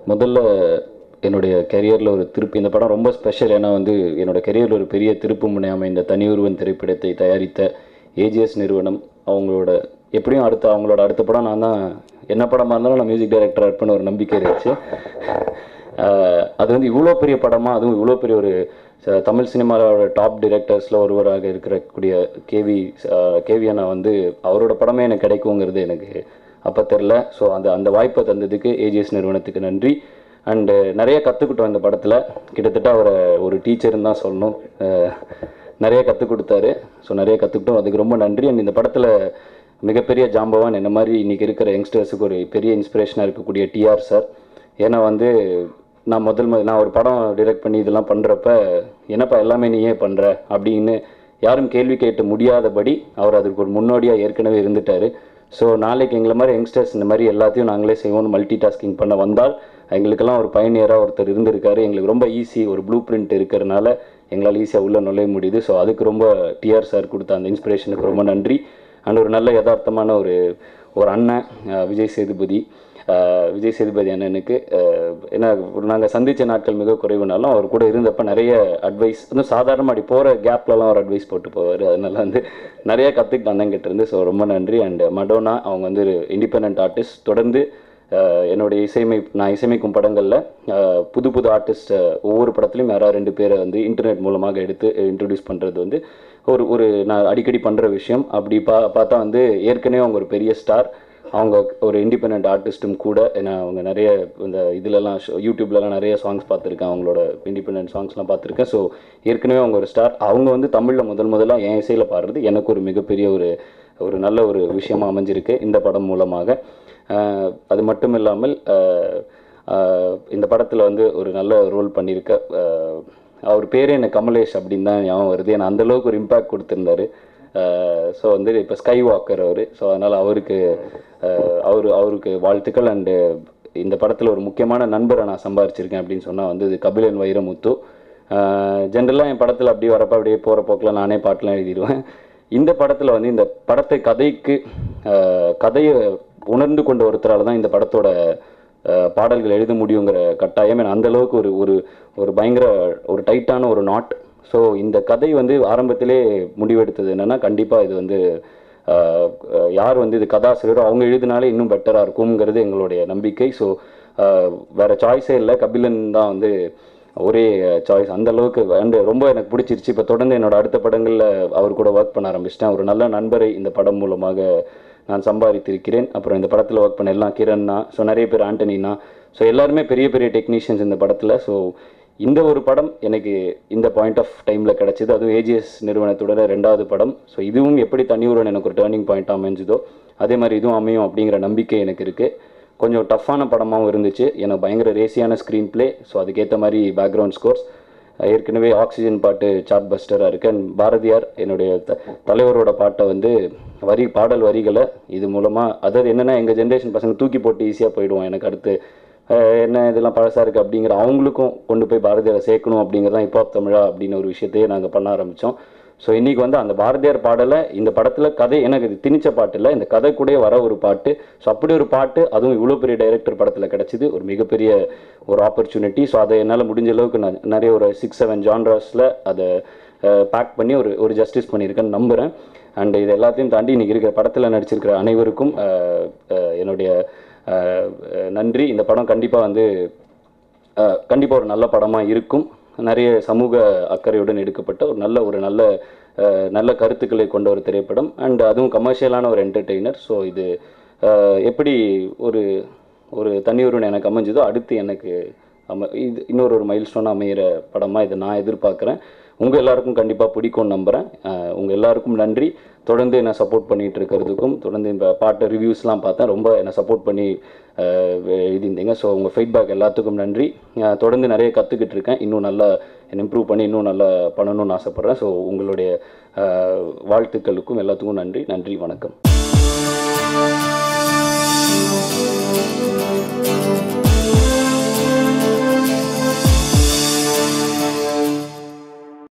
முதல்ல என்னுடைய கெரியரில் ஒரு திருப்பி இந்த படம் ரொம்ப ஸ்பெஷல் ஏன்னா வந்து என்னோட கெரியரில் ஒரு பெரிய திருப்பு முனை அமைந்த தனியொருவன் திரைப்படத்தை தயாரித்த ஏஜிஎஸ் நிறுவனம் அவங்களோட எப்படியும் அடுத்த அவங்களோட அடுத்த படம் நான் தான் என்ன படமாக இருந்தாலும் நான் மியூசிக் டைரக்டராக இருப்பேன்னு ஒரு நம்பிக்கை இருந்துச்சு ஆஹ் அது வந்து இவ்வளோ பெரிய படமாக அதுவும் இவ்வளோ பெரிய ஒரு ச- தமிழ் சினிமாவோட டாப் டிரெக்டர்ஸில் ஒருவராக இருக்கக்கூடிய கேவி கேவி அண்ணா வந்து அவரோட படமே எனக்கு கிடைக்குங்கிறது எனக்கு அப்போ தெரில ஸோ அந்த அந்த வாய்ப்பை தந்ததுக்கு ஏஜிஎஸ் நிறுவனத்துக்கு நன்றி அண்டு நிறைய கற்றுக்கிட்டோம் இந்த படத்தில் கிட்டத்தட்ட அவரை ஒரு டீச்சர்னு தான் சொல்லணும் ஆஹ் நிறைய கற்றுக் கொடுத்தாரு ஸோ நிறைய கற்றுக்கிட்டோம் அதுக்கு ரொம்ப நன்றி அண்ட் இந்த படத்தில் மிகப்பெரிய ஜாம்பவான் என்ன மாதிரி இன்றைக்கி இருக்கிற யங்ஸ்டர்ஸுக்கு ஒரு பெரிய இன்ஸ்பிரேஷனாக இருக்கக்கூடிய டிஆர் சார் ஏன்னா வந்து நான் முதல் மு- நான் ஒரு படம் டிரெக்ட் பண்ணி இதெல்லாம் பண்ணுறப்ப என்னப்பா எல்லாமே நீ ஏன் பண்ணுற அப்படின்னு யாரும் கேள்வி கேட்டு முடியாதபடி அவர் அதுக்கு ஒரு முன்னோடியாக ஏற்கனவே இருந்துட்டார் ஸோ நாளைக்கு எங்களை மாதிரி யங்ஸ்டர்ஸ் இந்த மாதிரி எல்லாத்தையும் நாங்களே செய்வோம்னு மல்டி டாஸ்கிங் பண்ண வந்தால் எங்களுக்கெல்லாம் ஒரு பயணியராக ஒருத்தர் இருந்திருக்காரு எங்களுக்கு ரொம்ப ஈஸி ஒரு ப்ளூ பிரிண்ட் இருக்கிறனால எங்களால் ஈஸியாக உள்ளே நுழைய முடியுது ஸோ அதுக்கு ரொம்ப டிஆர் சார் கொடுத்த அந்த இன்ஸ்பிரேஷனுக்கு ரொம்ப நன்றி அண்ட் ஒரு நல்ல யதார்த்தமான ஒரு ஒரு அண்ணன் அஹ் விஜய் சேதுபதி அஹ் விஜய் சேதுபதி அண்ணனுக்கு அஹ் ஏன்னா நாங்கள் சந்தித்த நாட்கள் மிக குறைவுனாலும் அவர் கூட இருந்தப்ப நிறைய அட்வைஸ் வந்து சாதாரணமாக அப்படி போகிற கேப்லலாம் அவர் அட்வைஸ் போட்டு போவார் அதனால வந்து நிறைய கற்றுக்கிட்டு அண்ணங்கிட்ட இருந்து ஸோ ரொம்ப நன்றி அண்ட் மடோனா அவங்க வந்து ஒரு இண்டிபெண்ட் ஆர்டிஸ்ட் தொடர்ந்து அஹ் என்னுடைய இசையமை நான் இசையமைக்கும் படங்களில் புது புது ஆர்டிஸ்ட் ஒவ்வொரு படத்துலையும் யாராவது ரெண்டு பேரை வந்து இன்டர்நெட் மூலமாக எடுத்து இன்ட்ரடியூஸ் பண்ணுறது வந்து ஒரு ஒரு நான் அடிக்கடி பண்ணுற விஷயம் அப்படி பா பார்த்தா வந்து ஏற்கனவே அவங்க ஒரு பெரிய ஸ்டார் அவங்க ஒரு இண்டிபெண்ட் ஆர்டிஸ்ட்டும் கூட ஏன்னா அவங்க நிறைய இந்த இதுலலாம் ஷோ- யூடியூப்லலாம் நிறைய சாங்ஸ் பார்த்துருக்கேன் அவங்களோட இண்டிபெண்ட் சாங்ஸ்லாம் பார்த்துருக்கேன் ஸோ ஏற்கனவே அவங்க ஒரு ஸ்டார் அவங்க வந்து தமிழில் முதல் முதலாக என் இசையில் பாடுறது எனக்கு ஒரு மிகப்பெரிய ஒரு ஒரு நல்ல ஒரு விஷயமா அமைஞ்சிருக்கு இந்த படம் மூலமாக ஆஹ் அது மட்டும் இல்லாமல் ஆஹ் ஆஹ் இந்த படத்தில் வந்து ஒரு நல்ல ரோல் பண்ணியிருக்க ஆஹ் அவர் பேரே எனக்கு கமலேஷ் அப்படின்னு தான் ஞாபகம் வருது ஏன்னா அந்த அளவுக்கு ஒரு இம்பேக்ட் கொடுத்துருந்தாரு ஸோ வந்து இப்போ ஸ்கை வாக்கர் அவர் ஸோ அதனால் அவருக்கு ஆஹ் அவரு அவருக்கு வாழ்த்துக்கள் அண்டு இந்த படத்தில் ஒரு முக்கியமான நண்பரை நான் சம்பாரிச்சிருக்கேன் அப்படின்னு சொன்னால் வந்து இது கபிலன் வைரமுத்து ஜென்ரலாக என் படத்தில் அப்படியே வரப்போ அப்படியே போகிற போக்கில் நானே பாட்டெலாம் எழுதிடுவேன் இந்த படத்தில் வந்து இந்த படத்தை கதைக்கு ஆஹ் கதையை உணர்ந்து கொண்ட ஒருத்தரால் தான் இந்த படத்தோட ஆஹ் பாடல்கள் எழுத முடியுங்கிற கட்டாயம் ஏன்னா அந்த அளவுக்கு ஒரு ஒரு ஒரு பயங்கர ஒரு டைட்டான ஒரு நாட் ஸோ இந்த கதை வந்து ஆரம்பத்திலே முடிவெடுத்தது என்னன்னா கண்டிப்பாக இது வந்து ஆஹ் ஆஹ் யார் வந்து இது கதாசிரியரோ அவங்க எழுதினாலே இன்னும் பெட்டராக இருக்குங்கிறது எங்களுடைய நம்பிக்கை ஸோ வேற சாய்ஸே இல்லை கபிலன் தான் வந்து ஒரே சாய்ஸ் அந்த அளவுக்கு அண்ட் ரொம்ப எனக்கு பிடிச்சிருச்சு இப்போ தொடர்ந்து என்னோட அடுத்த படங்களில் அவர் கூட ஒர்க் பண்ண ஆரம்பிச்சிட்டேன் ஒரு நல்ல நண்பரை இந்த படம் மூலமாக நான் சம்பாதித்திருக்கிறேன் அப்புறம் இந்த படத்தில் ஒர்க் பண்ண எல்லாம் கிரண்னா ஸோ நிறைய பேர் ஆண்டனினா ஸோ எல்லாருமே பெரிய பெரிய டெக்னீஷியன்ஸ் இந்த படத்தில் ஸோ இந்த ஒரு படம் எனக்கு இந்த பாயிண்ட் ஆஃப் டைமில் கிடச்சிது அதுவும் ஏஜிஎஸ் நிறுவனத்தோட ரெண்டாவது படம் ஸோ இதுவும் எப்படி தனியுடன் எனக்கு ஒரு டேர்னிங் பாயிண்ட் அமைஞ்சுதோ அதே மாதிரி இதுவும் அமையும் அப்படிங்கிற நம்பிக்கை எனக்கு இருக்குது கொஞ்சம் டஃப்பான படமாகவும் இருந்துச்சு எனக்கு பயங்கர ரேசியான ஸ்க்ரீன் ப்ளே ஸோ அதுக்கேற்ற மாதிரி பேக்ரவுண்ட் ஸ்கோர்ஸ் ஏற்கனவே ஆக்சிஜன் பாட்டு சார்ட் பஸ்டராக இருக்கு அண்ட் பாரதியார் என்னுடைய த- தலைவரோட பாட்டை வந்து வரி பாடல் வரிகளை இது மூலமாக அதாவது என்னென்னா எங்கள் ஜென்ரேஷன் பசங்க தூக்கி போட்டு ஈஸியாக போயிடுவோம் எனக்கு அடுத்து அஹ், என்ன இதெல்லாம் பழசாக இருக்குது அப்படிங்கிற அவங்களுக்கும் கொண்டு போய் பாரதியாரை சேர்க்கணும் அப்படிங்கிறதான் இப்போ தமிழா அப்படின்னு ஒரு விஷயத்தையே நாங்கள் பண்ண ஆரம்பித்தோம் ஸோ இன்றைக்கி வந்து அந்த பாரதியார் பாடலை இந்த படத்தில் கதை எனக்கு இது திணிச்ச பாட்டு இல்லை இந்த கதை கூட வர ஒரு பாட்டு ஸோ அப்படி ஒரு பாட்டு அதுவும் இவ்வளோ பெரிய டைரக்டர் படத்தில் கிடச்சிது ஒரு மிகப்பெரிய ஒரு ஆப்பர்ச்சுனிட்டி ஸோ அதை என்னால் முடிஞ்ச அளவுக்கு நான் நிறைய ஒரு சிக்ஸ் செவன் ஜான்ராஸில் அதை பேக் பண்ணி ஒரு ஒரு ஜஸ்டிஸ் பண்ணியிருக்கேன்னு நம்புகிறேன் அண்ட் இது எல்லாத்தையும் தாண்டி இன்றைக்கி இருக்கிற படத்தில் நடிச்சிருக்கிற அனைவருக்கும் அஹ், அஹ், என்னுடைய அஹ், அஹ், நன்றி இந்த படம் கண்டிப்பாக வந்து கண்டிப்பாக ஒரு நல்ல படமாக இருக்கும் நிறைய சமூக அக்கறையுடன் எடுக்கப்பட்ட ஒரு நல்ல ஒரு நல்ல அஹ், நல்ல கருத்துக்களை கொண்ட ஒரு திரைப்படம் அண்ட் அதுவும் கமர்ஷியலான ஒரு என்டர்டெய்னர் ஸோ இது அஹ், எப்படி ஒரு ஒரு தனியொருவன் எனக்கு அமைஞ்சதோ அடுத்து எனக்கு அம இது இன்னொரு ஒரு மைல் ஸ்டோன் அமையிற படமாக இதை நான் எதிர்பார்க்குறேன் உங்கள் எல்லாருக்கும் கண்டிப்பாக பிடிக்கும்னு நம்புகிறேன் உங்கள் எல்லாருக்கும் நன்றி தொடர்ந்து என்னை சப்போர்ட் பண்ணிட்டு இருக்கிறதுக்கும் தொடர்ந்து இந்த பாட்டு ரிவ்யூஸ்லாம் பார்த்தேன் ரொம்ப என்னை சப்போர்ட் பண்ணி அஹ், எழுதியிருந்தீங்க ஸோ உங்கள் ஃபீட்பேக் எல்லாத்துக்கும் நன்றி அஹ், தொடர்ந்து நிறைய கற்றுக்கிட்டு இருக்கேன் இன்னும் நல்லா இம்ப்ரூவ் பண்ணி இன்னும் நல்லா பண்ணணும்னு ஆசைப்பட்றேன் ஸோ உங்களுடைய அஹ், வாழ்த்துக்களுக்கும் எல்லாத்துக்கும் நன்றி நன்றி வணக்கம்